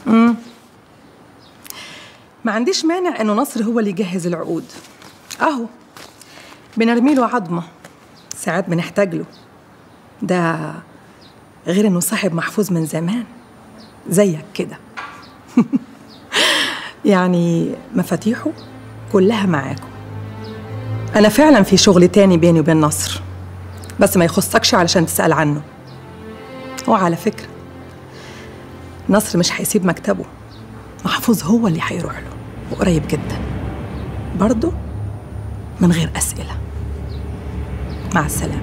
ما عنديش مانع انه نصر هو اللي يجهز العقود اهو بنرمي له عظمه ساعات بنحتاج له ده غير انه صاحب محفوظ من زمان زيك كده يعني مفاتيحه كلها معاكم انا فعلا في شغل تاني بيني وبين نصر بس ما يخصكش علشان تسأل عنه وعلى فكرة نصر مش هيسيب مكتبه محفوظ هو اللي هيروح له وقريب جدا برضه من غير أسئلة مع السلامة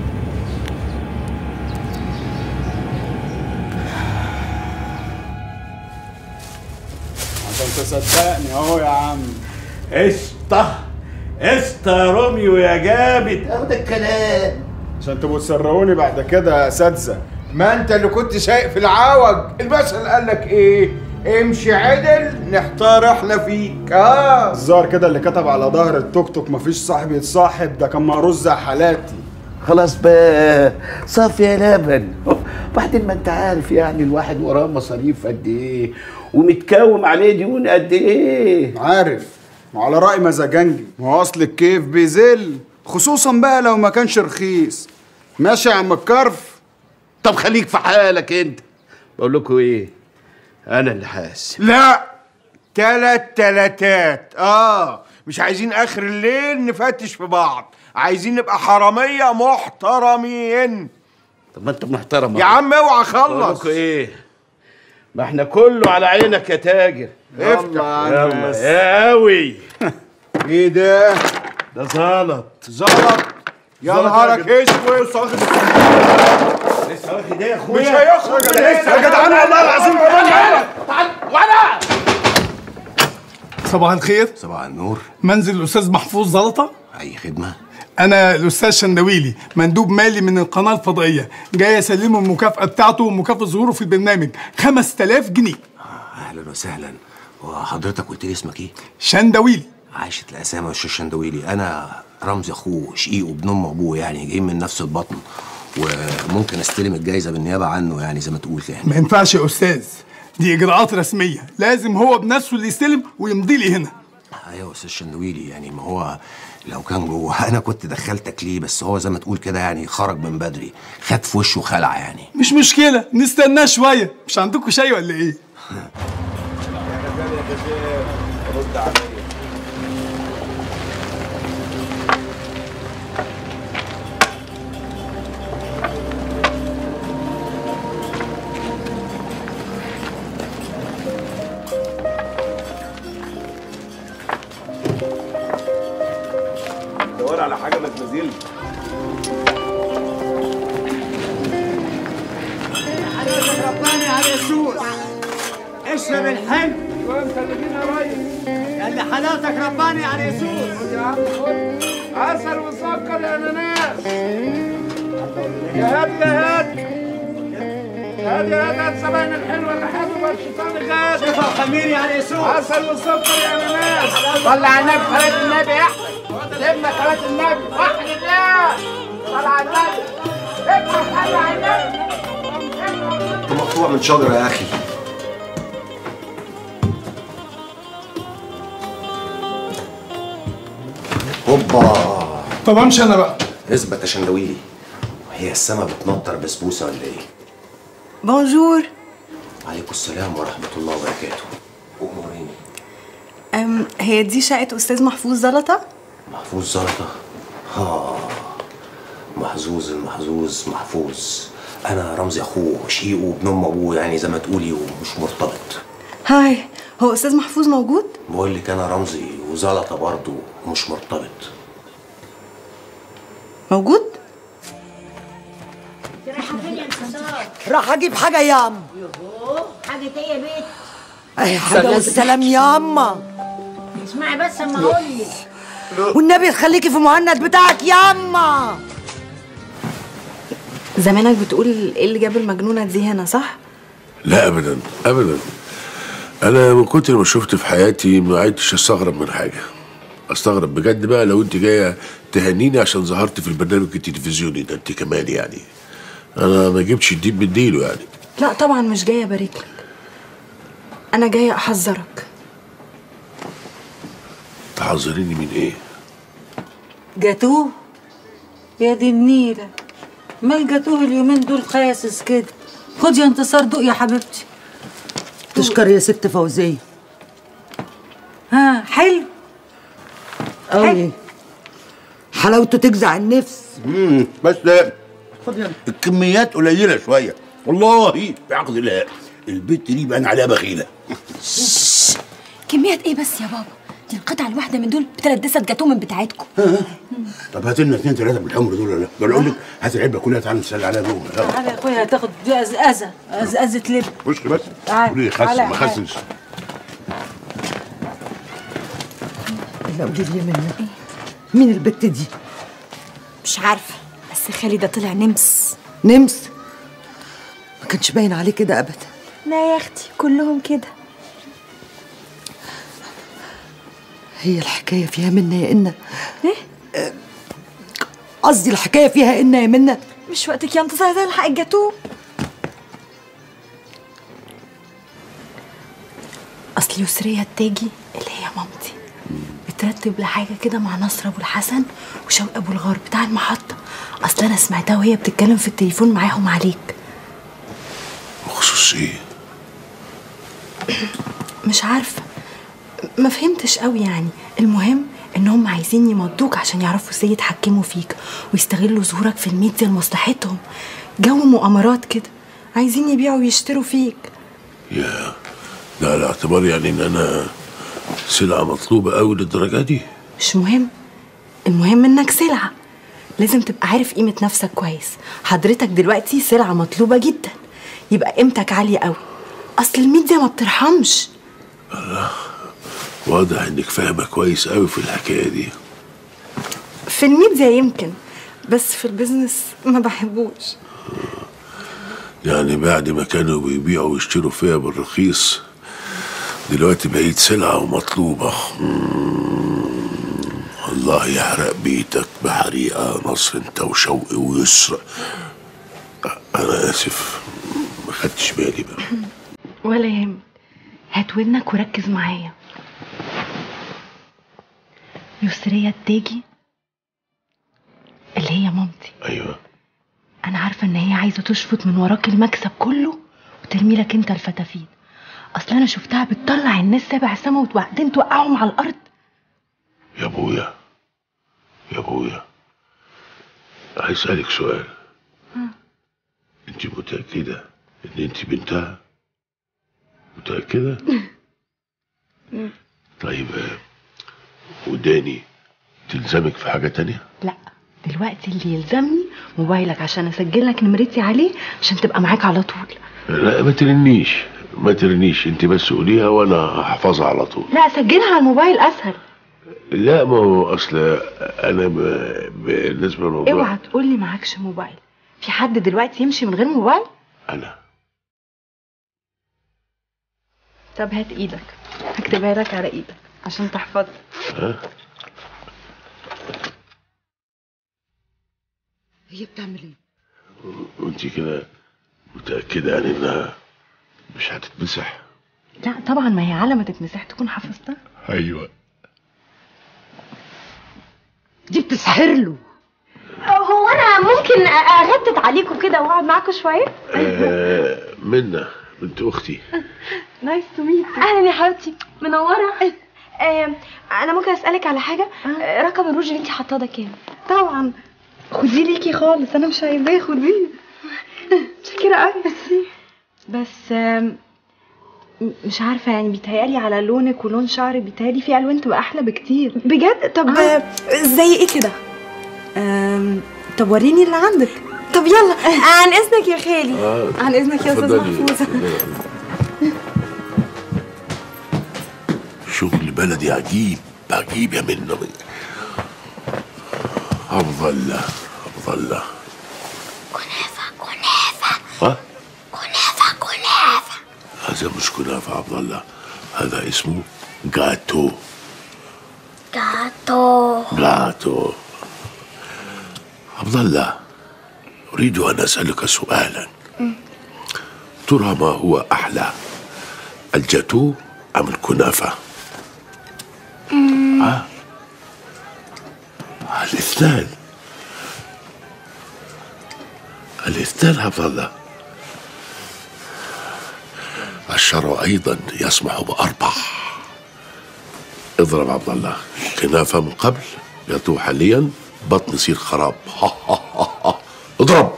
عشان تصدقني اهو يا عم قشطة قشطة يا روميو يا جامد اهو ده الكلام عشان تبقوا تسرقوني بعد كده يا اساتذه ما انت اللي كنت سايق في العوج المثل قال لك ايه امشي عدل نحتار احنا فيك اه الظاهر كده اللي كتب على ظهر التوك توك مفيش صاحب يتصاحب ده كان مهروس زي حالاتي خلاص بقى صافي يا لبن بعدين ما انت عارف يعني الواحد وراه مصاريف قد ايه ومتكوم عليه ديون قد ايه عارف وعلى رأي مزاجنجي ما هو اصل الكيف بيزل خصوصا بقى لو ما كانش رخيص ماشي يا عم الكرف طب خليك في حالك انت بقول لكم ايه انا اللي حاسب لا تلات تلاتات اه مش عايزين اخر الليل نفتش في بعض عايزين نبقى حرامية محترمين طب ما انت محترم يا عم اوعى بقول خلص لكم ايه ما احنا كله على عينك يا تاجر افتح يا عم يلا يا قوي ايه ده ده زلط زلط يا زلط نهارك يا اسود لسه واخد ايه يا مش هيخرج من الا هنا. يا جدعان والله العظيم كمان تعال وانا صباح الخير صباح النور منزل الاستاذ محفوظ زلطه اي خدمه انا الاستاذ شندويلي مندوب مالي من القناه الفضائيه جاي اسلمه المكافاه بتاعته ومكافاه ظهوره في البرنامج 5000 جنيه اهلا وسهلا وحضرتك قلت لي اسمك ايه شندويلي عايشة الاسامه يا استاذ شندويلي انا رمزي اخوه شقيق وابن ام ابوه يعني جايين من نفس البطن وممكن استلم الجايزه بالنيابه عنه يعني زي ما تقول كده ما ينفعش يا استاذ دي اجراءات رسميه لازم هو بنفسه اللي يستلم ويمضي لي هنا ايوه يا استاذ شندويلي يعني ما هو لو كان جوه انا كنت دخلتك ليه بس هو زي ما تقول كده يعني خرج من بدري خد في وشه خلع يعني مش مشكله نستناه شويه مش عندكم شاي ولا ايه دور على حاجه ما تنزلش حضرتك رباني على يسوع اشرب الحلو وانت اللي جينا ريس اللي حضرتك رباني على يسوع يا عم خد عسل وسكر يا اناناس يا هادي يا هادي هادي يا هادي هات سبعين الحلوه اللي حابب الشيطان جاد شوف خميري على يسوع عسل وسكر يا اناناس صلى على النبي صلاه النبي يا احمد لما صلاه النبي وحد الله صلى على النبي افتح صلى على النبي انت مقطوع من شجره يا اخي هوبا طب امشي انا بقى اثبت يا شندويلي هي السما بتمطر بسبوسه ولا ايه بونجور عليكم السلام ورحمه الله وبركاته امورين أم هي دي شقة أستاذ محفوظ زلطة؟ محفوظ زلطه ها محظوظ المحظوظ محفوظ انا رمزي اخوه وشقيقه وابن ام ابوه يعني زي ما تقولي ومش مرتبط هاي هو أستاذ محفوظ موجود؟ بقول لك انا رمزي وزلطه برضه مش مرتبط موجود؟ راح اجيب حاجه ياما حاجة ايه يا بيت؟ اي حاجه والسلام ياما اسمعي بس اما اقول لك والنبي خليكي في مهند بتاعك ياما زمانك بتقول ايه اللي جاب المجنونة دي هنا صح؟ لا ابدا ابدا انا من كتر ما شفت في حياتي ما عدتش استغرب من حاجه استغرب بجد بقى لو انت جايه تهنيني عشان ظهرت في البرنامج التلفزيوني ده انت كمان يعني انا ما جبتش الديب من ديله يعني لا طبعا مش جاية أبارك لك انا جايه احذرك تحذريني من ايه جاتوه يا دي النيلة ما الجاتوه اليومين دول خاسس كده خد يا انتصار دوق يا حبيبتي تشكر يا ست فوزية ها حلو قوي حلاوته تجزع النفس امم بس الكميات قليله شويه والله بعقد الله البت دي بان عليها بخيله كميات ايه بس يا بابا دي القطعه الواحده من دول بثلاث دسات جاتوه من بتاعتكم طب هات لنا اثنين ثلاثه بالحمر دول ولا لا اقول لك هات العلبه كلها تعالى نسال عليها جوه يلا. تعالى يا اخويا هتاخد دي أزأزة أزأزة لب خش بس تعال، قولي لي تعال خسن يا ما حاج. خسنش لا قولي لي منك مين البت دي مش عارفه بس خالي ده طلع نمس نمس ما كانش باين عليه كده ابدا لا يا اختي كلهم كده هي الحكايه فيها منا يا إنا ايه قصدي الحكايه فيها إنا يا منا مش وقتك يا انتصار تلحق الجاتوه اصل يسرية التاجي اللي هي مامتي بترتب لحاجه كده مع نصر ابو الحسن وشوقي ابو الغار بتاع المحطه اصل انا سمعتها وهي بتتكلم في التليفون معاهم عليك بخصوص ايه مش عارفه ما فهمتش قوي يعني المهم ان هم عايزين يمضوك عشان يعرفوا ازاي يتحكموا فيك ويستغلوا ظهورك في الميديا لمصلحتهم جو مؤامرات كده عايزين يبيعوا ويشتروا فيك يا ده على اعتبار يعني ان انا سلعة مطلوبة قوي للدرجة دي مش مهم المهم انك سلعة لازم تبقى عارف قيمة نفسك كويس حضرتك دلوقتي سلعة مطلوبة جدا يبقى قيمتك عالية قوي اصل الميديا ما بترحمش واضح انك فاهمة كويس قوي في الحكاية دي في الميديا يمكن بس في البيزنس ما بحبوش يعني بعد ما كانوا بيبيعوا ويشتروا فيها بالرخيص دلوقتي بقيت سلعة ومطلوبة مم. الله يحرق بيتك بحريقة نصر انت وشوقي ويسرى انا اسف ما خدتش بالي بقى ولا يهمك هات ودنك وركز معايا يسرية التاجي اللي هي مامتي ايوه انا عارفه ان هي عايزه تشفط من وراك المكسب كله وترمي لك انت الفتافيت اصل انا شفتها بتطلع الناس سبع سما وبعدين توقعهم على الارض يا ابويا يا ابويا عايز اسالك سؤال انت متاكده ان انت بنتها متاكده طيب آه، وداني تلزمك في حاجه تانية لا دلوقتي اللي يلزمني موبايلك عشان اسجل لك نمرتي عليه عشان تبقى معاك على طول لا ما ترنيش ما ترنيش انت بس قوليها وانا هحفظها على طول لا سجلها على الموبايل اسهل لا ما هو اصل انا ب... بالنسبه للموضوع اوعى تقول لي معكش موبايل في حد دلوقتي يمشي من غير موبايل انا طب هات ايدك هكتبها لك على ايدك عشان تحفظها ها هي بتعمل ايه وانت كده متاكده يعني انها مش هتتمسح لا طبعا ما هي على ما تتمسح تكون حفظتها ايوه دي بتسحر له هو انا ممكن اغتت عليكم كده واقعد معاكم شويه آه منا بنت اختي نايس تو ميت اهلا يا حبيبتي منوره آه انا ممكن اسالك على حاجه آه رقم الروج اللي انت حاطاه ده كام طبعا خديه ليكي خالص انا مش عايزاه خديه شكرا قوي بس آم، م- مش عارفه يعني بيتهيألي على لونك ولون شعرك بيتهيألي في الوان تبقى احلى بكتير بجد طب آه. زي ايه كده آم، طب وريني اللي عندك طب يلا عن اذنك يا خالي آه، عن اذنك يا استاذ اتفضلي. محفوظه شغل بلدي عجيب عجيب يا منى افضل افضل كنافة كنافة ها كنافة كنافة هذا مش كنافة عبد الله هذا اسمه جاتو جاتو جاتو عبد الله أريد أن أسألك سؤالا ترى ما هو أحلى الجاتو ام الكنافه ها الاثنان الاثنان عبد الله الشرع ايضا يسمح باربع اضرب عبد الله كنافه من قبل جاتو حاليا بطن يصير خراب اضرب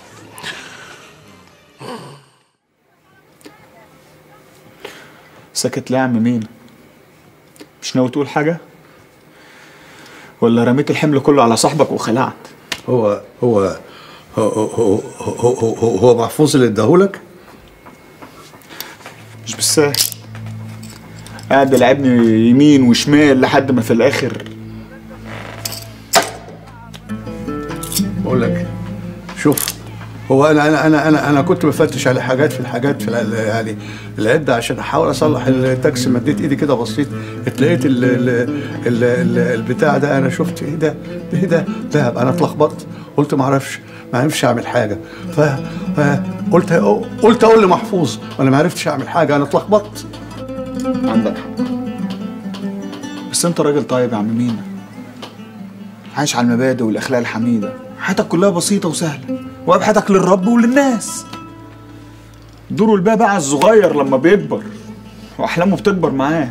سكت ليه يا عم مين مش ناوي تقول حاجة ولا رميت الحمل كله على صاحبك وخلعت هو هو هو هو هو, هو, هو محفوظ اللي اداهولك مش بالسهل قاعد يلعبني يمين وشمال لحد ما في الاخر بقول لك شوف هو انا انا انا انا انا كنت بفتش على حاجات في الحاجات في ال- يعني العده عشان احاول اصلح التاكسي مديت ايدي كده بسيط اتلاقيت ال ال ال ال البتاع ده انا شفت ايه ده ايه ده دهب انا اتلخبطت قلت ما اعرفش ما عرفش اعمل حاجه ف قلت قلت اقول لمحفوظ وانا ما عرفتش اعمل حاجه انا اتلخبطت عندك حق بس انت راجل طيب يا عم مينا عايش على المبادئ والاخلاق الحميده حياتك كلها بسيطه وسهله وابحثك للرب وللناس دوره الباب بقى على الصغير لما بيكبر واحلامه بتكبر معاه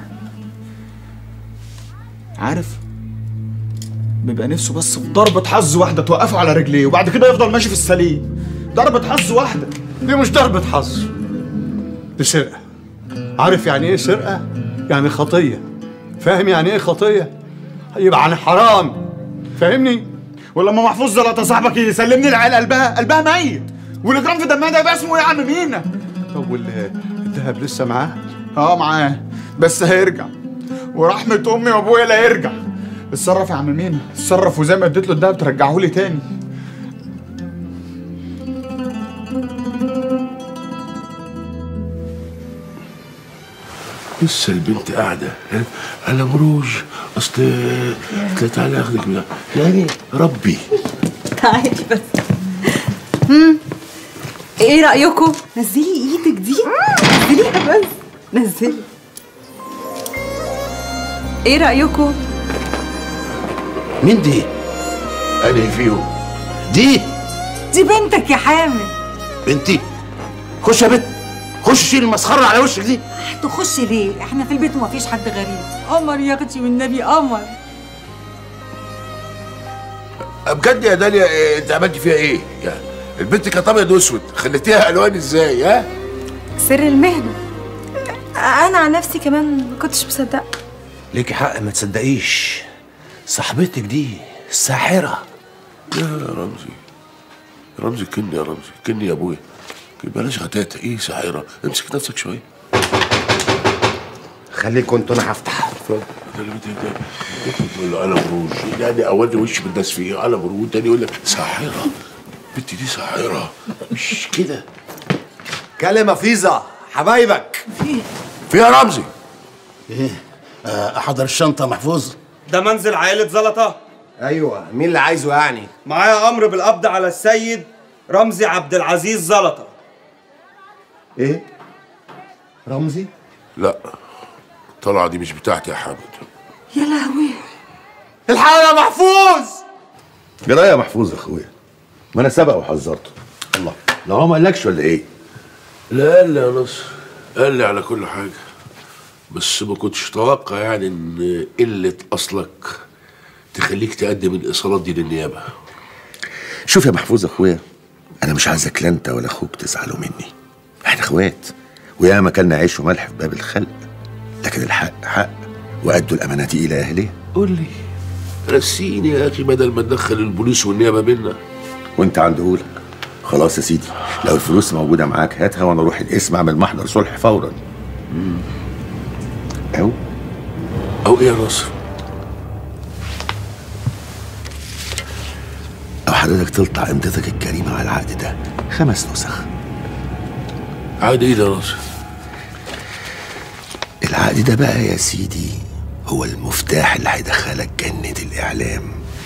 عارف بيبقى نفسه بس في ضربة حظ واحدة توقفه على رجليه وبعد كده يفضل ماشي في السليم ضربة حظ واحدة دي مش ضربة حظ دي سرقة عارف يعني ايه سرقة؟ يعني خطية فاهم يعني ايه خطية؟ يبقى يعني حرام فاهمني؟ ولما محفوظ زلطة صاحبك يسلمني العيال قلبها قلبها ميت والاجرام في دمها ده يبقى اسمه ايه يا عم مينا؟ طب وال- الدهب لسه معاه؟ اه معاه بس هيرجع ورحمة امي وابويا لا يرجع اتصرف يا عم مينا اتصرف وزي ما اديت له الدهب ترجعه لي تاني لسه البنت قاعدة ها؟ أنا مروج أصل قلت لها تعالى أخدك من يعني ربي تعالي بس امم ايه رايكم نزلي ايدك دي نزليها بس نزلي ايه رايكم مين دي؟ أنا فيهم دي دي بنتك يا حامد بنتي خش يا بنت خش شيل المسخرة على وشك دي تخش ليه احنا في البيت ومفيش حد غريب قمر يا اختي والنبي قمر بجد يا داليا إيه، أنت عملتي فيها إيه؟ يعني البنت كانت أبيض وأسود خليتيها ألوان إزاي ها؟ سر المهنه انا عن نفسي كمان ما كنتش مصدقه ليكي حق ما تصدقيش صاحبتك دي ساحرة يا رمزي رمزي كني يا رمزي كني يا أبويا بلاش غتاتة إيه ساحرة امسك نفسك شوية خليكوا انتوا انا هفتح اتفضل انا اللي بتهدى تقول له انا بروج يعني اولي وش بالناس فيه انا بروج تاني يقول لك ساحره بنتي دي ساحره مش كده كلمة فيزا حبايبك في يا رمزي ايه آه، احضر الشنطه محفوظ ده منزل عائلة زلطة ايوه مين اللي عايزه يعني معايا امر بالقبض على السيد رمزي عبد العزيز زلطة ايه رمزي لا الطلعه دي مش بتاعتي يا حامد يا لهوي الحقيقة يا محفوظ جرايه محفوظ يا اخويا ما انا سبق وحذرته الله لا هو ما قالكش ولا ايه لا قال لي يا نصر قال لي على كل حاجه بس ما كنتش اتوقع يعني ان قله اصلك تخليك تقدم الايصالات دي للنيابه شوف يا محفوظ اخويا انا مش عايزك لا انت ولا اخوك تزعلوا مني احنا اخوات وياما كلنا عيش وملح في باب الخلق لكن الحق حق وادوا الامانات الى اهلها قول لي رسيني يا اخي بدل ما تدخل البوليس والنيابه بينا وانت عند قولك خلاص يا سيدي لو الفلوس موجوده معاك هاتها وانا اروح القسم اعمل محضر صلح فورا او او ايه يا نصر او حضرتك تلطع امضتك الكريمه على العقد ده خمس نسخ عادي ايه ده يا نصر العقد ده بقى يا سيدي هو المفتاح اللي هيدخلك جنة الإعلام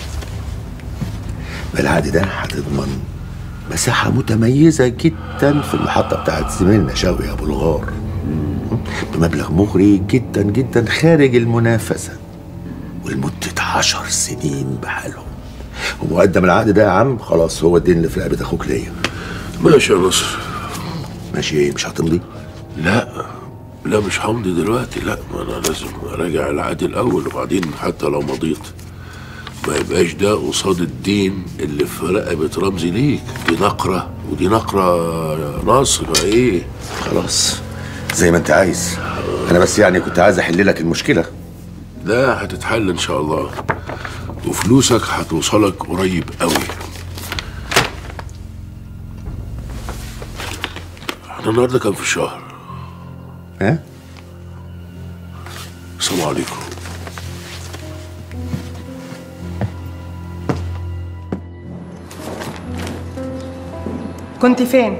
بالعقد ده هتضمن مساحة متميزة جدا في المحطة بتاعت زميلنا شوقي أبو الغار بمبلغ مغري جدا جدا خارج المنافسة ولمدة عشر سنين بحالهم ومقدم العقد ده يا عم خلاص هو الدين اللي في رقبة أخوك ليا ماشي يا نصر ماشي ايه مش هتمضي؟ لا لا مش همضي دلوقتي لا ما انا لازم اراجع العقد الاول وبعدين حتى لو مضيت ما يبقاش ده قصاد الدين اللي في رقبة رمزي ليك دي نقرة ودي نقرة يا ناصر ايه خلاص زي ما انت عايز انا بس يعني كنت عايز احل لك المشكلة لا هتتحل ان شاء الله وفلوسك هتوصلك قريب قوي احنا النهارده كام في الشهر ها السلام عليكم كنت فين؟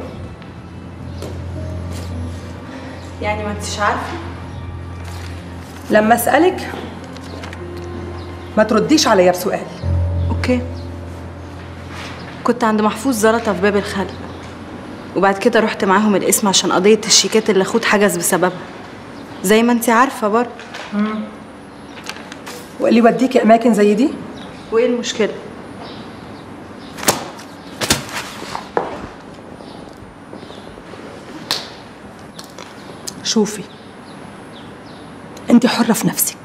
يعني ما انتش عارفه لما اسالك ما ترديش عليا بسؤال اوكي كنت عند محفوظ زلطه في باب الخلق وبعد كده رحت معاهم القسم عشان قضيه الشيكات اللي اخوت حجز بسببها زي ما انت عارفه برضه واللي يوديكي اماكن زي دي وايه المشكله شوفي انت حرة في نفسك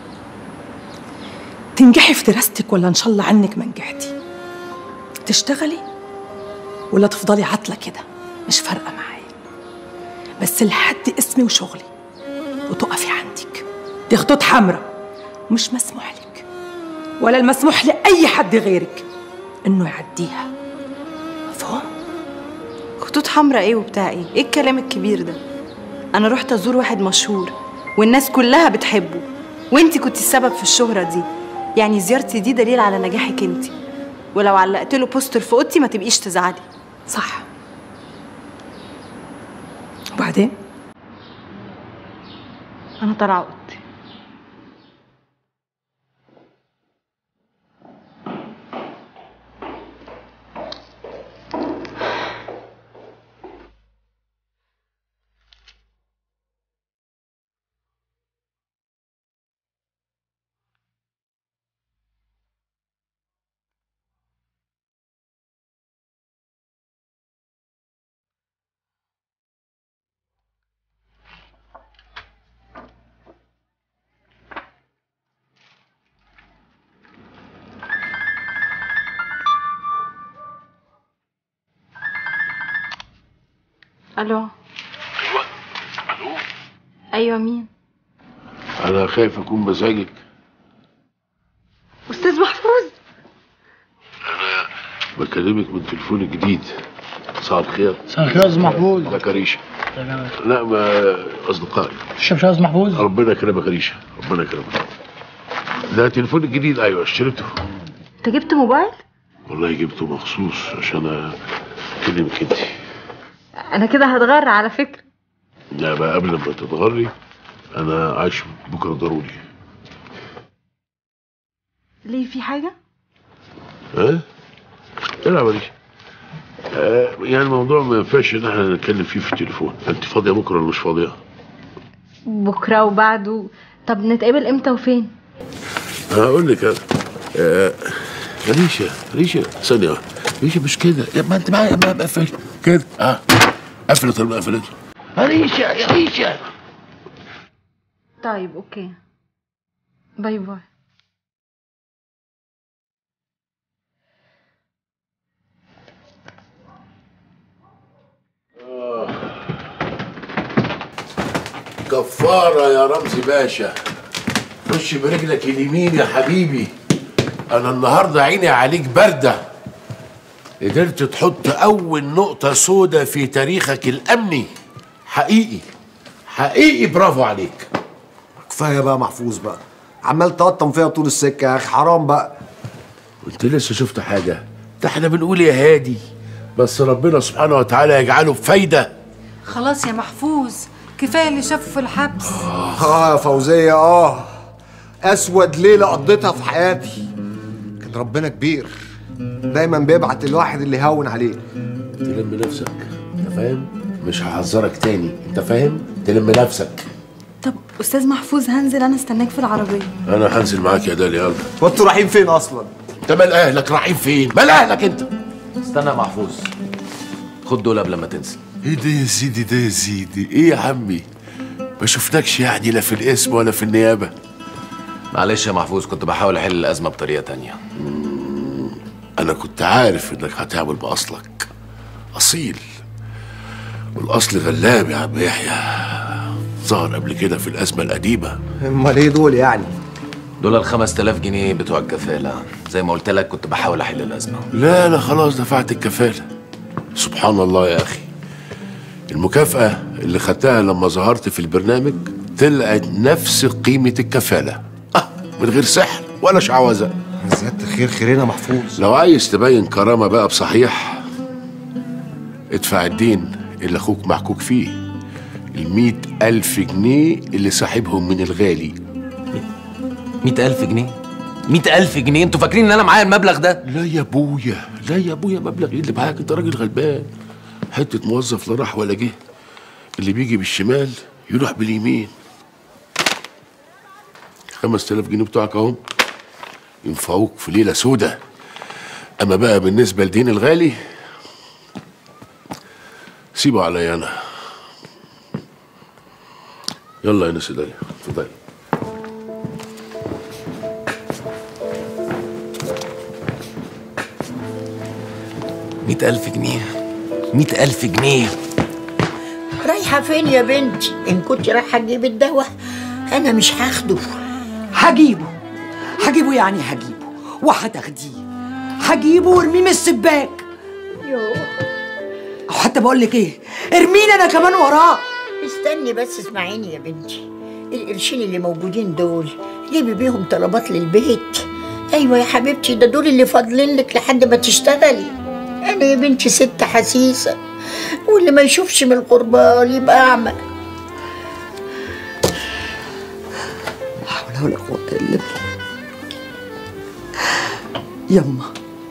تنجحي في دراستك ولا ان شاء الله عنك ما نجحتي تشتغلي ولا تفضلي عطلة كده مش فارقة معايا بس لحد اسمي وشغلي وتقفي عندك دي خطوط حمراء مش مسموح لك ولا المسموح لأي حد غيرك انه يعديها مفهوم؟ خطوط حمراء ايه وبتاع ايه ايه الكلام الكبير ده انا رحت ازور واحد مشهور والناس كلها بتحبه وانتي كنت السبب في الشهرة دي يعني زيارتي دي دليل على نجاحك انتي ولو علقت له بوستر في اوضتي ما تبقيش تزعلي صح وبعدين انا طالعه اوضتي الو ايوه الو ايوه مين انا خايف اكون مزاجك استاذ محفوظ انا بكلمك من تليفوني الجديد مساء الخير مساء الخير يا أستاذ محفوظ. ده كريشه لا ما اصدقائي تشرب شاي يا أستاذ محفوظ ربنا يكرمك يا ريشه ربنا يكرمك ده تليفوني الجديد ايوه اشتريته انت جبت موبايل والله جبته مخصوص عشان اكلمك انت انا كده هتغر على فكره لا بقى قبل ما تتغري انا عايش بكره ضروري ليه في حاجه ها؟ العب يا ريشه آه يعني الموضوع ما ينفعش ان احنا نتكلم فيه في التليفون انت فاضيه بكره ولا مش فاضيه بكره وبعده طب نتقابل امتى وفين هقول لك انا آه ريشه ريشه ثانيه واحدة. ريشه مش كده يا ما انت معايا ما بقفل كده اه قفلت ولا ما قفلتش يا ريشه يا ريشه طيب اوكي باي باي كفارة يا رمزي باشا خش برجلك اليمين يا حبيبي أنا النهاردة عيني عليك باردة قدرت تحط أول نقطة سودة في تاريخك الأمني حقيقي حقيقي برافو عليك كفايه بقى محفوظ بقى عمال تقطم فيها طول السكه يا اخي حرام بقى وانت لسه شفت حاجة ده احنا بنقول يا هادي بس ربنا سبحانه وتعالى يجعله بفايدة خلاص يا محفوظ كفايه اللي شافه في الحبس اه يا فوزيه اه اسود ليله قضيتها في حياتي كان ربنا كبير دايما بيبعت الواحد اللي يهون عليه تلم نفسك انت فاهم مش هحذرك تاني انت فاهم تلم نفسك طب استاذ محفوظ هنزل انا استناك في العربيه انا هنزل معاك يا داليا يلا وانتوا رايحين فين اصلا انت مال اهلك رايحين فين مال اهلك انت استنى يا محفوظ خد دول قبل ما تنسى ايه ده يا سيدي ده يا سيدي ايه يا عمي ما شفتكش يعني لا في الاسم ولا في النيابه معلش يا محفوظ كنت بحاول احل الازمه بطريقه تانية انا كنت عارف انك هتعمل باصلك اصيل والاصل غلاب يا عم يحيى ظهر قبل كده في الازمه القديمه امال ايه دول يعني دول ال 5000 جنيه بتوع الكفاله زي ما قلت لك كنت بحاول احل الازمه لا لا خلاص دفعت الكفاله سبحان الله يا اخي المكافاه اللي خدتها لما ظهرت في البرنامج طلعت نفس قيمه الكفاله آه من غير سحر ولا شعوذه زيادة خير خيرنا محفوظ لو عايز تبين كرامة بقى بصحيح ادفع الدين اللي أخوك محكوك فيه المية ألف جنيه اللي ساحبهم من الغالي مئة ألف جنيه مئة ألف جنيه انتوا فاكرين ان انا معايا المبلغ ده لا يا ابويا لا يا ابويا مبلغ ايه اللي معاك انت راجل غلبان حتة موظف لا راح ولا جه اللي بيجي بالشمال يروح باليمين خمس تلاف جنيه بتوعك اهم ينفعوك في ليلة سودة أما بقى بالنسبة لدين الغالي سيبه عليا أنا يلا يا ناس داليا اتفضلي مئة ألف جنيه مئة ألف جنيه رايحة فين يا بنتي؟ إن كنت رايحة تجيب الدواء أنا مش هاخده هجيبه هجيبه يعني هجيبه وهتاخديه هجيبه وارميه من السباك او حتى بقول لك ايه ارميني انا كمان وراه استني بس اسمعيني يا بنتي القرشين اللي موجودين دول جيبي بيهم طلبات للبيت ايوه يا حبيبتي ده دول اللي فاضلين لك لحد ما تشتغلي انا يا بنتي ست حسيسه واللي ما يشوفش من القربان يبقى اعمى حول ولا قوة إلا بالله يما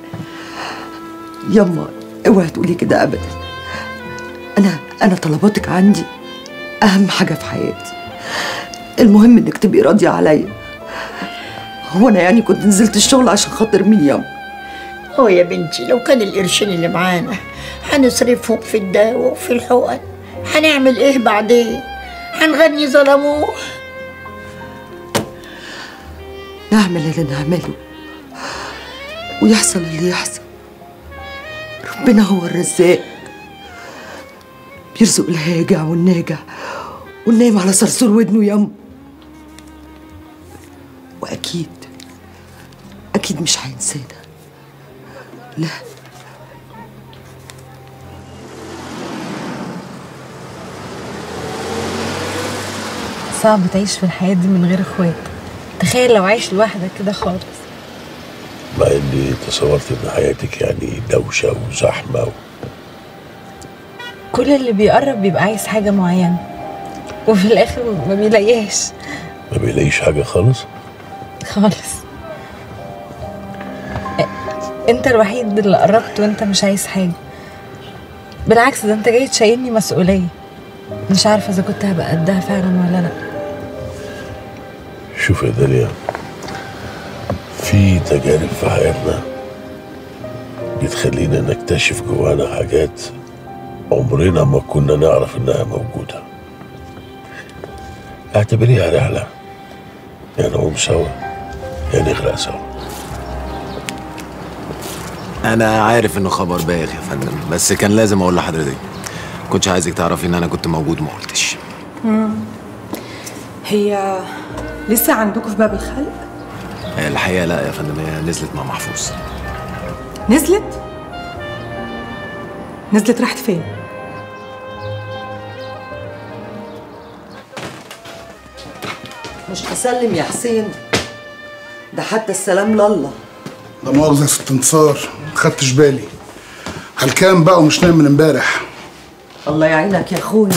يما اوعي تقولي كده ابدا انا انا طلباتك عندي اهم حاجه في حياتي المهم انك تبقي راضيه عليا هو انا يعني كنت نزلت الشغل عشان خاطر مين يما اه يا بنتي لو كان القرشين اللي معانا هنصرفهم في الدواء وفي الحقن هنعمل ايه بعدين هنغني ظلموه نعمل اللي نعمله ويحصل اللي يحصل ربنا هو الرزاق بيرزق الهاجع والناجع والنايم على صرصور ودنه يم واكيد اكيد مش هينسانا لا صعب تعيش في الحياة دي من غير اخوات تخيل لو عايش لوحدك كده خالص مع إني تصورت إن حياتك يعني دوشة وزحمة و... كل اللي بيقرب بيبقى عايز حاجة معينة وفي الآخر ما بيلاقيهاش ما بيلاقيش حاجة خالص خالص انت الوحيد اللي قربت وانت مش عايز حاجة بالعكس ده انت جاي تشيلني مسؤولية مش عارفة اذا كنت هبقى قدها فعلا ولا لا شوف يا داليا في تجارب في حياتنا بتخلينا نكتشف جوانا حاجات عمرنا ما كنا نعرف انها موجودة اعتبريها رحلة يا نقوم سوا يا نغرق سوا انا عارف انه خبر بايخ يا فندم بس كان لازم اقول لحضرتك كنتش عايزك تعرفي ان انا كنت موجود وما قلتش مم. هي لسه عندكم في باب الخلق الحقيقه لا يا فندم هي نزلت مع محفوظ نزلت نزلت راحت فين مش هسلم يا حسين ده حتى السلام لله لا مؤاخذة يا ست انتصار ما خدتش بالي هلكان بقى ومش نايم من امبارح الله يعينك يا اخويا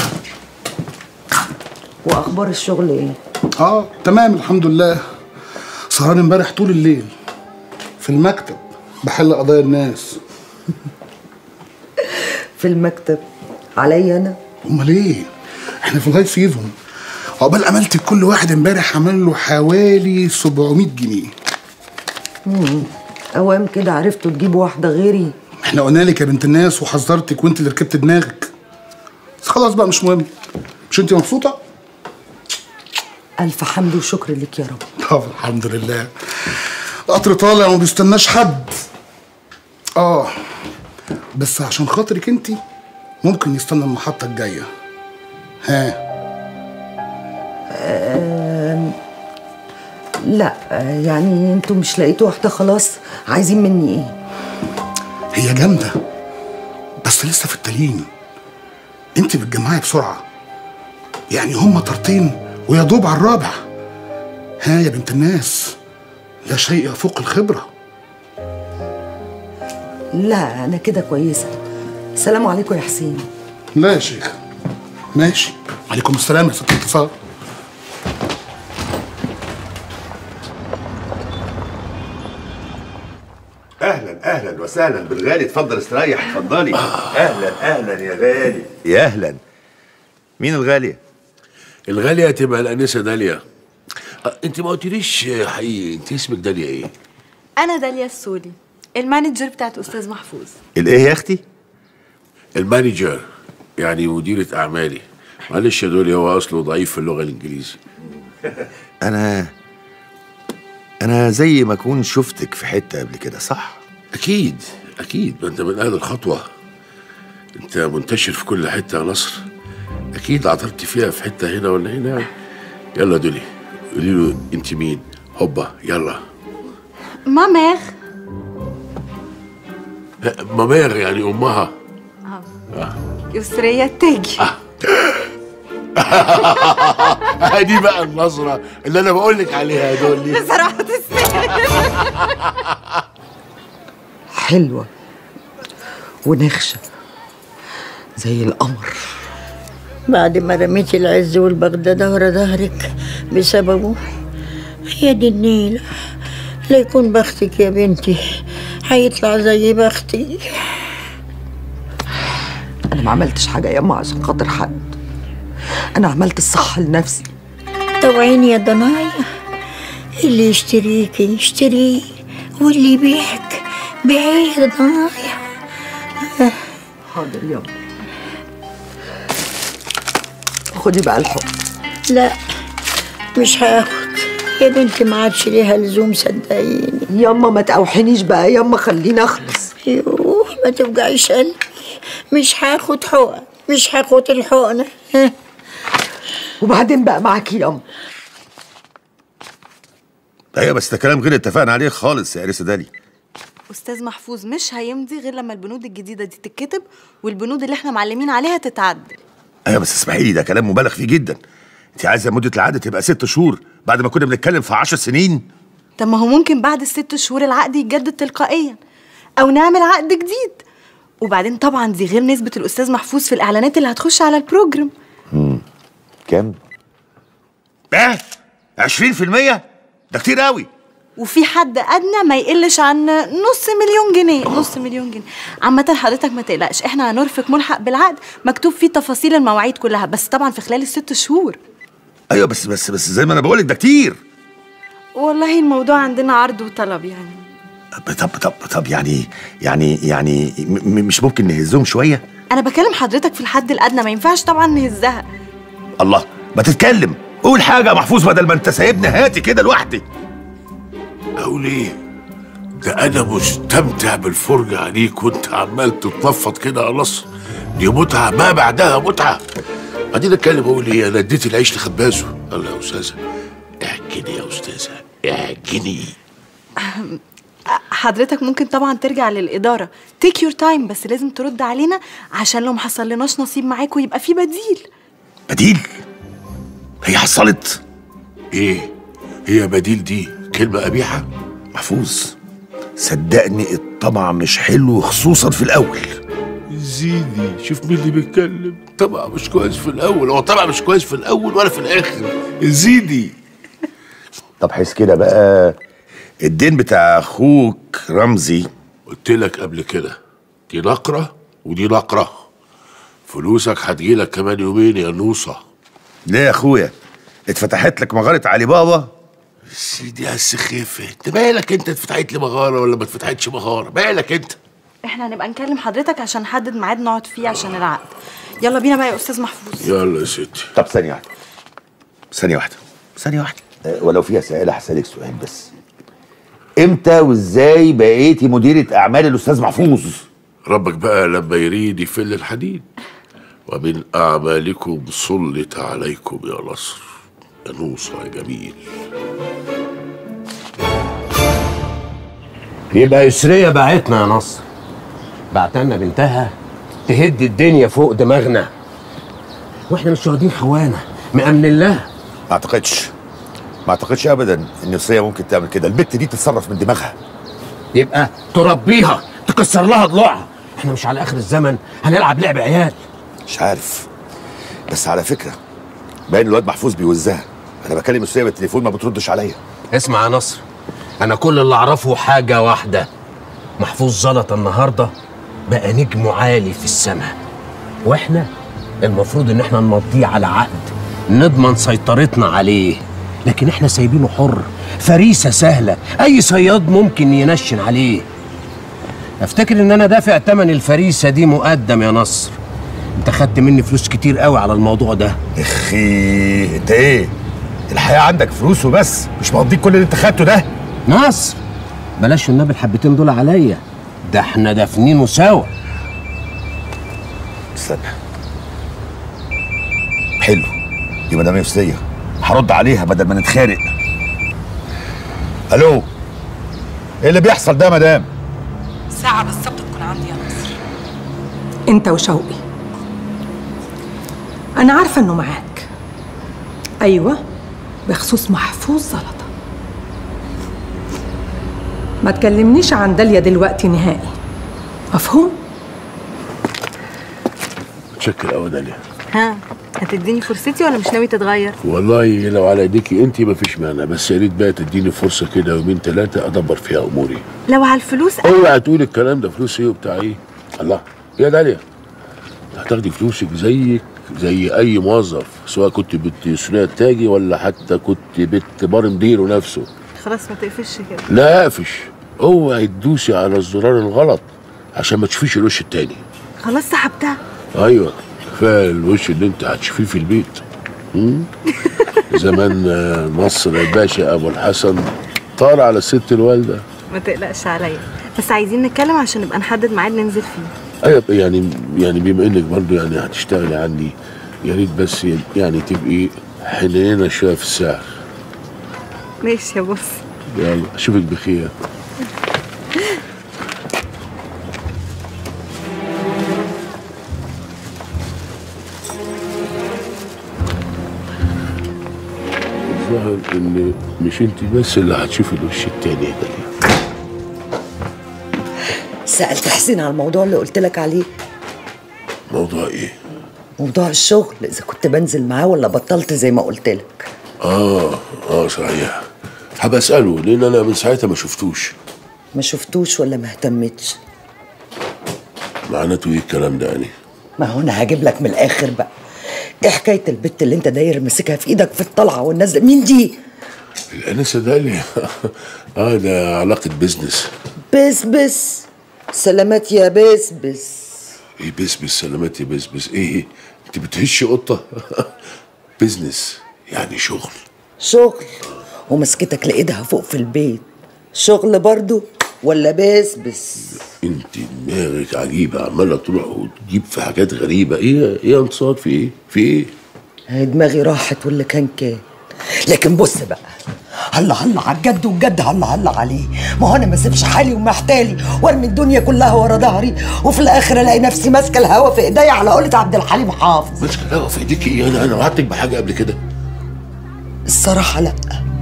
واخبار الشغل ايه اه تمام الحمد لله سهران امبارح طول الليل في المكتب بحل قضايا الناس في المكتب عليا انا امال ايه احنا في الهاي سيزون عقبال عملت كل واحد امبارح عمل له حوالي 700 جنيه مم. اوام كده عرفتوا تجيبوا واحده غيري احنا قلنا لك يا بنت الناس وحذرتك وانت اللي ركبت دماغك بس خلاص بقى مش مهم مش انت مبسوطه الف حمد وشكر لك يا رب طب الحمد لله القطر طالع وما بيستناش حد اه بس عشان خاطرك انت ممكن يستنى المحطه الجايه ها آم، لا آه، يعني انتوا مش لقيتوا واحده خلاص عايزين مني ايه هي جامده بس لسه في التليين انت بتجمعي بسرعه يعني هما طرتين ويا دوب على الرابع ها يا بنت الناس لا شيء يفوق الخبره لا انا كده كويسه السلام عليكم يا حسين لا يا شيخ ماشي عليكم السلام يا ست انتصار اهلا اهلا وسهلا بالغالي اتفضل استريح اتفضلي اهلا اهلا يا غالي يا اهلا مين الغاليه الغاليه تبقى الانسه داليا آه، انت ما قلتليش آه، حقيقي انت اسمك داليا ايه انا داليا السولي المانجر بتاعت استاذ محفوظ الايه يا اختي المانجر يعني مديرة أعمالي معلش يا دولي هو أصله ضعيف في اللغة الإنجليزية انا انا زي ما اكون شفتك في حته قبل كده صح أكيد أكيد ما أنت من أهل الخطوة أنت منتشر في كل حتة يا نصر أكيد عثرت فيها في حتة هنا ولا هنا يلا يا دولي قولي له أنت مين هوبا يلا ما ماغ مامير يعني أمها يسرية تاجي دي بقى النظرة اللي أنا بقول لك عليها يا دولي بصراحة تستاهل حلوه ونخشه زي القمر بعد ما رميت العز والبغدادة ورا ظهرك بسببه يا دي النيلة لا يكون بختك يا بنتي هيطلع زي بختي انا ما عملتش حاجه ياما عشان خاطر حد انا عملت الصح لنفسي طوعيني يا ضنايا اللي يشتريكي يشتريه واللي يبيعك بيعيه يا ضنايا حاضر يلا خدي بقى الحب لا مش هاخد يا بنتي ما عادش ليها لزوم صدقيني ياما ما تقوحنيش بقى ياما خليني اخلص يوه ما توجعيش قلبي مش هاخد حقن مش هاخد الحقنة ها. وبعدين بقى معاكي ياما ايوه بس ده كلام غير اتفقنا عليه خالص يا اريسه دالي استاذ محفوظ مش هيمضي غير لما البنود الجديده دي تتكتب والبنود اللي احنا معلمين عليها تتعدل ايوه بس اسمحي لي ده كلام مبالغ فيه جدا انت عايزه مده العقد تبقى ست شهور بعد ما كنا بنتكلم في عشر سنين طب ما هو ممكن بعد الست شهور العقد يتجدد تلقائيا او نعمل عقد جديد وبعدين طبعا دي غير نسبه الاستاذ محفوظ في الاعلانات اللي هتخش على البروجرام امم كام ايه 20% ده كتير قوي وفي حد ادنى ما يقلش عن نص مليون جنيه نص مليون جنيه عامه حضرتك ما تقلقش احنا هنرفق ملحق بالعقد مكتوب فيه تفاصيل المواعيد كلها بس طبعا في خلال الست شهور ايوه بس بس بس زي ما انا بقولك ده كتير والله الموضوع عندنا عرض وطلب يعني طب طب طب يعني يعني يعني م- م- مش ممكن نهزهم شويه انا بكلم حضرتك في الحد الادنى ما ينفعش طبعا نهزها الله ما تتكلم قول حاجه يا محفوظ بدل ما انت سايبني هاتي كده لوحدي أقول إيه ده أنا مستمتع بالفرجة عليك وأنت عمال تتنفض كده يا نصر دي متعة ما بعدها متعة بعدين أتكلم أقول إيه أنا اديت العيش لخبازه الله يا أستاذة احكيني يا أستاذة احكيني حضرتك ممكن طبعا ترجع للإدارة تيك يور تايم بس لازم ترد علينا عشان لو ما حصلناش نصيب معاكوا يبقى في بديل بديل هي حصلت ايه هي بديل دي كلمة قبيحة محفوظ صدقني الطمع مش حلو خصوصا في الاول زيدي شوف مين اللي بيتكلم طبعا مش كويس في الأول هو طبعا مش كويس في الأول ولا في الآخر زيدي طب حس كده بقى الدين بتاع اخوك رمزي قلت لك قبل كده دي نقرة ودي نقرة فلوسك هتجيلك كمان يومين يا نوصة ليه يا اخويا اتفتحت لك مغاره علي بابا سيدي يا السخيفه انت مالك انت اتفتحت لي مغاره ولا ما اتفتحتش مغاره مالك انت احنا هنبقى نكلم حضرتك عشان نحدد ميعاد نقعد فيه عشان العقد يلا بينا بقى يا استاذ محفوظ يلا يا ستي طب ثانيه واحده ثانيه واحده ثانيه واحده أه، ولو فيها سؤال هسألك سؤال بس امتى وازاي بقيتي مديرة اعمال الاستاذ محفوظ ربك بقى لما يريد يفل الحديد ومن أعمالكم سلط عليكم يا نصر يا نوصى يا جميل يبقى يسرية باعتنا يا نصر بعتنا بنتها تهد الدنيا فوق دماغنا واحنا مش واخدين حوانا مأمن لها ما اعتقدش ما اعتقدش ابدا ان يسرية ممكن تعمل كده البت دي تتصرف من دماغها يبقى تربيها تكسر لها ضلوعها احنا مش على اخر الزمن هنلعب لعب عيال مش عارف بس على فكره باين الواد محفوظ بيوزها انا بكلم يسرية بالتليفون ما بتردش عليا اسمع يا نصر انا كل اللي اعرفه حاجة واحدة محفوظ زلط النهاردة بقى نجم عالي في السماء واحنا المفروض ان احنا نمضيه على عقد نضمن سيطرتنا عليه لكن احنا سايبينه حر فريسة سهلة اي صياد ممكن ينشن عليه افتكر ان انا دافع تمن الفريسة دي مقدم يا نصر انت خدت مني فلوس كتير قوي على الموضوع ده اخي انت ايه الحياه عندك فلوس وبس مش مقضيك كل اللي انت خدته ده نصر بلاش النبي الحبتين دول عليا ده احنا دافنينه سوا استنى حلو دي مدام يسرية هرد عليها بدل ما نتخانق الو ايه اللي بيحصل ده يا مدام ساعة بالظبط تكون عندي يا نصر انت وشوقي انا عارفة انه معاك ايوه بخصوص محفوظ زلطة ما تكلمنيش عن داليا دلوقتي نهائي مفهوم؟ متشكر قوي داليا ها هتديني فرصتي ولا مش ناوي تتغير والله لو على ايديكي انت مفيش مانع بس يا ريت بقى تديني فرصه كده يومين ثلاثه ادبر فيها اموري لو على الفلوس اوعى تقولي الكلام ده فلوس ايه وبتاع ايه الله يا داليا هتاخدي فلوسك زيك زي اي موظف سواء كنت بتسرية تاجي ولا حتى كنت بت بار مديره نفسه خلاص ما تقفش كده لا اقفش اوعي تدوسي على الزرار الغلط عشان ما تشوفيش الوش التاني خلاص سحبتها ايوه كفايه الوش اللي انت هتشوفيه في البيت مم؟ زمان آه، مصر الباشا ابو الحسن طار على الست الوالده ما تقلقش عليا بس عايزين نتكلم عشان نبقى نحدد ميعاد ننزل فيه ايوه يعني يعني بما انك برضو يعني هتشتغلي عندي يا ريت بس يعني تبقي حنينه شويه في السعر ماشي يا بص يلا اشوفك بخير الظاهر ان مش انت بس اللي هتشوفي الوش التاني ده سألت حسين على الموضوع اللي قلت لك عليه موضوع ايه؟ موضوع الشغل إذا كنت بنزل معاه ولا بطلت زي ما قلت لك اه اه صحيح هبقى اساله لان انا من ساعتها ما شفتوش ما شفتوش ولا ما اهتمتش معناته ايه الكلام ده يعني ما هو أنا هجيب لك من الآخر بقى إيه حكاية البت اللي أنت داير ماسكها في إيدك في الطلعة والنازلة مين دي؟ الانسه داليا اه ده علاقه بيزنس بس بس سلامات يا بس بس ايه بس بس سلامات يا بس بس ايه ايه انت بتهش قطه بيزنس يعني شغل شغل ومسكتك لإيدها فوق في البيت شغل برضو ولا بس بس انت دماغك عجيبه عماله تروح وتجيب في حاجات غريبه ايه ايه يا انتصار في ايه في ايه هي دماغي راحت واللي كان كان لكن بص بقى هلا هلا على الجد والجد هلا هلا عليه ما هو انا ما اسيبش حالي ومحتالي وارمي الدنيا كلها ورا ظهري وفي الاخر الاقي نفسي ماسكه الهوا في ايديا على قولة عبد الحليم حافظ ماسكه الهوا في ايديك ايه انا انا وعدتك بحاجه قبل كده الصراحه لا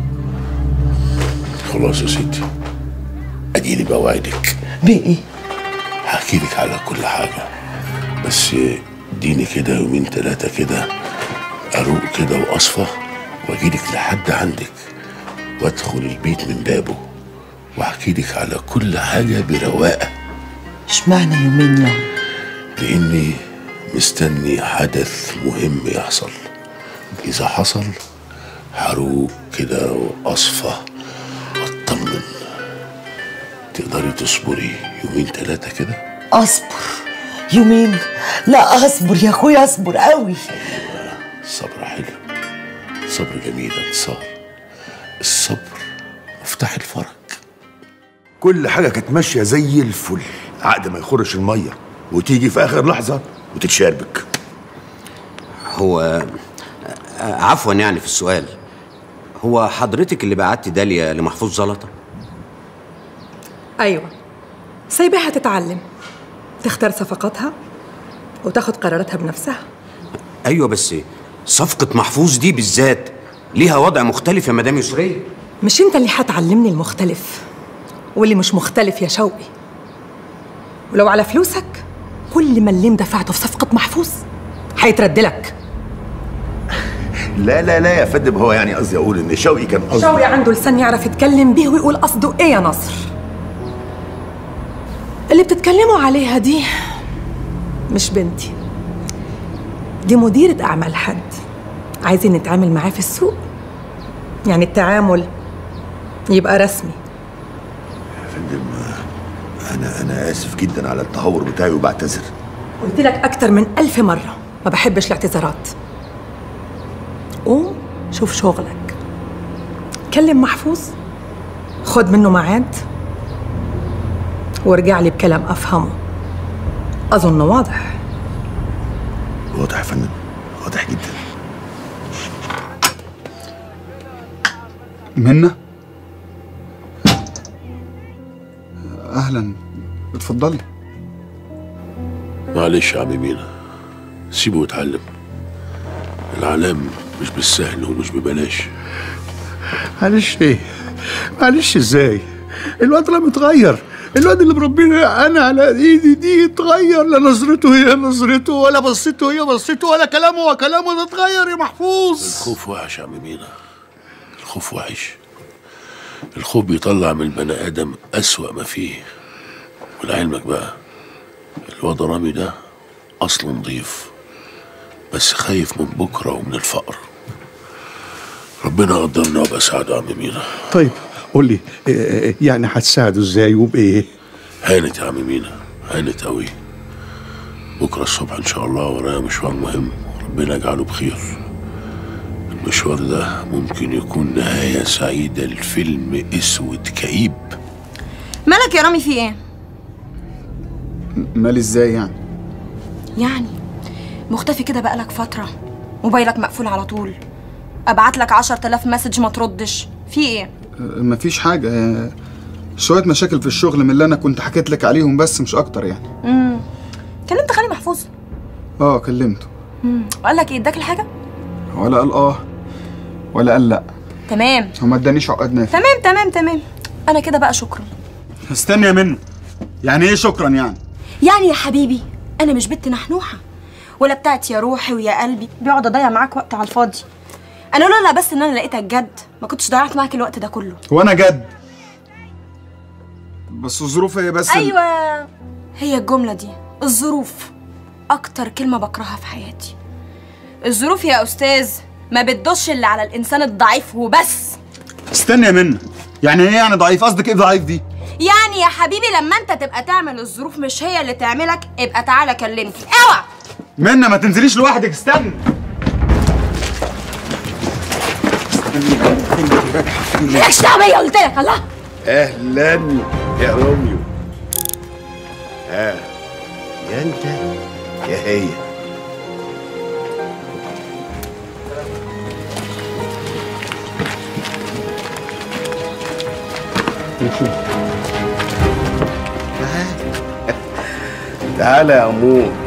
خلاص يا ستي اديني بوعدك بايه هحكي لك على كل حاجه بس اديني كده يومين ثلاثه كده اروق كده واصفى واجيلك لحد عندك وادخل البيت من بابه واحكي لك على كل حاجه برواقه اشمعنى يومين يعني لاني مستني حدث مهم يحصل اذا حصل حروق كده واصفى اطمن تقدري تصبري يومين ثلاثه كده اصبر يومين لا اصبر يا اخويا اصبر قوي الصبر حلو الصبر جميل يا انتصار الصبر مفتاح الفرج كل حاجه كانت ماشيه زي الفل عقد ما يخرش الميه وتيجي في اخر لحظه وتتشاربك هو آه، عفوا يعني في السؤال هو حضرتك اللي بعتي داليا لمحفوظ زلطه أيوة سايباها تتعلم تختار صفقاتها وتاخد قراراتها بنفسها ايوه بس صفقه محفوظ دي بالذات ليها وضع مختلف يا مدام يسريه مش انت اللي هتعلمني المختلف واللي مش مختلف يا شوقي ولو على فلوسك كل مليم دفعته في صفقة محفوظ هيترد لك لا لا لا يا فندم هو يعني قصدي اقول ان شوقي كان قصده شوقي عنده لسان يعرف يتكلم بيه ويقول قصده ايه يا نصر اللي بتتكلموا عليها دي مش بنتي دي مديرة أعمال حد عايزين نتعامل معاه في السوق يعني التعامل يبقى رسمي يا فندم انا انا اسف جدا على التهور بتاعي وبعتذر قلت لك أكتر من ألف مرة ما بحبش الاعتذارات قوم شوف شغلك كلم محفوظ خد منه ميعاد وارجع لي بكلام أفهمه أظن واضح واضح يا فندم واضح جدا منا اهلا اتفضلي معلش يا عم مينا سيبه يتعلم العلام مش بالسهل ومش ببلاش معلش ايه معلش ازاي الواد ده متغير الواد اللي مربينا انا على ايدي دي اتغير لا نظرته هي نظرته ولا بصته هي بصته ولا كلامه هو كلامه ده اتغير يا محفوظ الخوف وحش يا عم مينا الخوف وحش الخوف بيطلع من البني ادم اسوأ ما فيه ولعلمك بقى الواد رامي ده اصله نضيف بس خايف من بكره ومن الفقر ربنا قدرنا وابقى سعد يا عم مينا طيب قول لي إيه إيه يعني هتساعده ازاي وبايه هانت يا عم مينا هانت قوي بكره الصبح ان شاء الله ورايا مشوار مهم ربنا يجعله بخير المشوار ده ممكن يكون نهاية سعيدة لفيلم اسود كئيب مالك يا رامي في ايه مالي ازاي يعني يعني مختفي كده بقالك فترة موبايلك مقفول على طول ابعت لك 10000 مسج ما تردش في ايه أه، مفيش حاجه أه، شويه مشاكل في الشغل من اللي انا كنت حكيت لك عليهم بس مش اكتر يعني امم كلمت خالي محفوظ اه كلمته امم وقال لك ايه اداك الحاجة ولا قال اه ولا قال لا تمام هو ما ادانيش عقد نافع تمام تمام تمام انا كده بقى شكرا استني يا منه يعني ايه شكرا يعني يعني يا حبيبي انا مش بنت نحنوحه ولا بتاعت يا روحي ويا قلبي بيقعد اضيع معاك وقت على الفاضي انا لولا بس ان انا لقيتك جد ما كنتش ضيعت معاك الوقت ده كله وانا جد بس الظروف هي بس ال- ايوه هي الجمله دي الظروف اكتر كلمه بكرهها في حياتي الظروف يا استاذ ما بتدوش اللي على الانسان الضعيف وبس استني يا منه يعني ايه يعني ضعيف قصدك ايه ضعيف دي يعني يا حبيبي لما انت تبقى تعمل الظروف مش هي اللي تعملك ابقى تعالى كلمني اوعى منى ما تنزليش لوحدك استني مالكش دعوه بيا قلت لك الله اهلا يا روميو ها يا انت يا هي تعالى يا امور